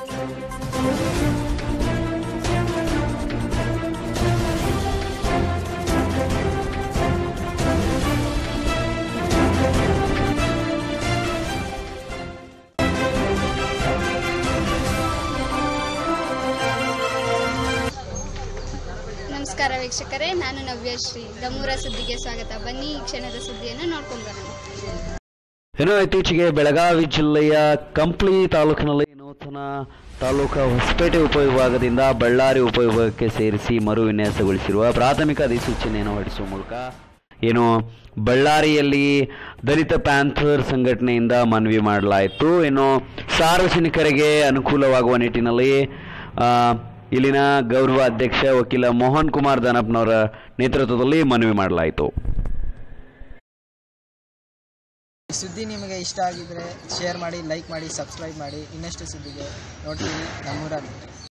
ನಮಸ್ಕಾರ ವೀಕ್ಷಕರೇ ನಾನು ನವ್ಯಶ್ರೀ ದಮೂರ ಸುದ್ದಿಗೆ ಸ್ವಾಗತ ಬನ್ನಿ ಈ ಕ್ಷಣದ ಸುದ್ದಿಯನ್ನು ನೋಡ್ಕೊಂಡು ಬರೋಣ ಇನ್ನು ಇತ್ತೀಚೆಗೆ ಬೆಳಗಾವಿ ಜಿಲ್ಲೆಯ ಕಂಪ್ಲಿ ತಾಲೂಕಿನಲ್ಲಿ ನೂತನ ತಾಲೂಕಾ ಹೊಸಪೇಟೆ ಉಪವಿಭಾಗದಿಂದ ಬಳ್ಳಾರಿ ಉಪವಿಭಾಗಕ್ಕೆ ಸೇರಿಸಿ ಮರು ವಿನ್ಯಾಸಗೊಳಿಸಿರುವ ಪ್ರಾಥಮಿಕ ಅಧಿಸೂಚನೆಯನ್ನು ಹೊರಡಿಸುವ ಮೂಲಕ ಏನು ಬಳ್ಳಾರಿಯಲ್ಲಿ ದಲಿತ ಪ್ಯಾಂಥರ್ ಸಂಘಟನೆಯಿಂದ ಮನವಿ ಮಾಡಲಾಯಿತು ಇನ್ನು ಸಾರ್ವಜನಿಕರಿಗೆ ಅನುಕೂಲವಾಗುವ ನಿಟ್ಟಿನಲ್ಲಿ ಆ, ಇಲ್ಲಿನ ಗೌರವ ಅಧ್ಯಕ್ಷ ವಕೀಲ ಮೋಹನ್ ಕುಮಾರ್ ದಾನಪ್ಪನವರ ನೇತೃತ್ವದಲ್ಲಿ ಮನವಿ ಮಾಡಲಾಯಿತು ಈ ಸುದ್ದಿ ನಿಮಗೆ ಇಷ್ಟ ಆಗಿದ್ರೆ ಶೇರ್ ಮಾಡಿ ಲೈಕ್ ಮಾಡಿ ಸಬ್ಸ್ಕ್ರೈಬ್ ಮಾಡಿ ಇನ್ನಷ್ಟು ಸುದ್ದಿಗೆ ನೋಡ್ತೀವಿ ನಮ್ಮೂರಲ್ಲಿ